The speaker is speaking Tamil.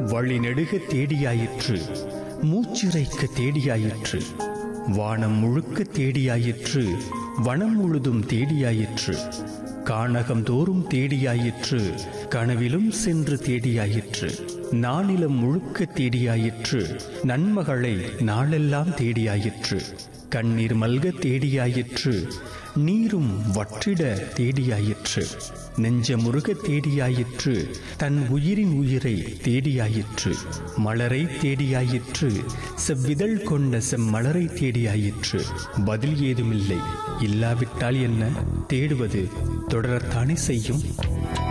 வழி நெடுக தேடியாயிற்று மூச்சிறைக்க தேடியாயிற்று வானம் முழுக்க தேடியாயிற்று வனம் முழுதும் தேடியாயிற்று கானகம் தோறும் தேடியாயிற்று கனவிலும் சென்று தேடியாயிற்று நானிலம் முழுக்க தேடியாயிற்று நன்மகளை நாளெல்லாம் தேடியாயிற்று கண்ணீர் மல்க தேடியாயிற்று நீரும் வற்றிட தேடியாயிற்று நெஞ்சமுருக தேடியாயிற்று தன் உயிரின் உயிரை தேடியாயிற்று மலரை தேடியாயிற்று செவ்விதழ் கொண்ட செம்மலரை தேடியாயிற்று பதில் ஏதுமில்லை இல்லாவிட்டால் என்ன தேடுவது தொடரத்தானே செய்யும்